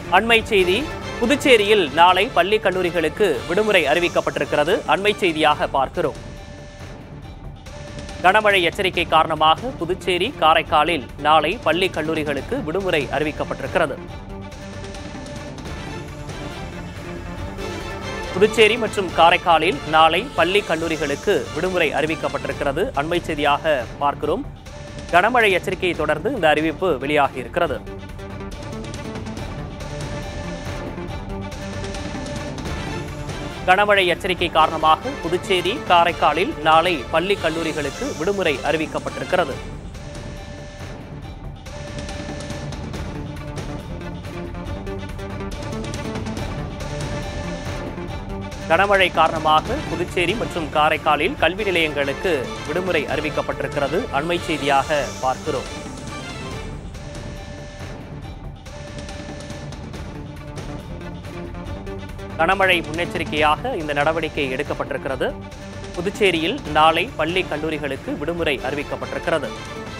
அண்மை செய்தி புதுச்சேரியில் நாளை பள்ளி கல்லூரிகளுக்கு விடுமுறை அறிவிக்கப்பட்டிருக்கிறது அண்மை செய்தியாக பார்க்கிறோம் கனமழை எச்சரிக்கை காரணமாக புதுச்சேரி காரைக்காலில் நாளை பள்ளி கல்லூரிகளுக்கு விடுமுறை அறிவிக்கப்பட்டிருக்கிறது புதுச்சேரி மற்றும் காரைக்காலில் நாளை பள்ளி கல்லூரிகளுக்கு விடுமுறை அறிவிக்கப்பட்டிருக்கிறது அண்மை செய்தியாக பார்க்கிறோம் கனமழை எச்சரிக்கையை தொடர்ந்து இந்த அறிவிப்பு வெளியாகி இருக்கிறது கனமழை எச்சரிக்கை காரணமாக புதுச்சேரி காரைக்காலில் நாளை பள்ளி கல்லூரிகளுக்கு விடுமுறை அறிவிக்கப்பட்டிருக்கிறது கனமழை காரணமாக புதுச்சேரி மற்றும் காரைக்காலில் கல்வி நிலையங்களுக்கு விடுமுறை அறிவிக்கப்பட்டிருக்கிறது அண்மை செய்தியாக பார்க்கிறோம் கனமழை முன்னெச்சரிக்கையாக இந்த நடவடிக்கை எடுக்கப்பட்டிருக்கிறது புதுச்சேரியில் நாளை பள்ளி கல்லூரிகளுக்கு விடுமுறை அறிவிக்கப்பட்டிருக்கிறது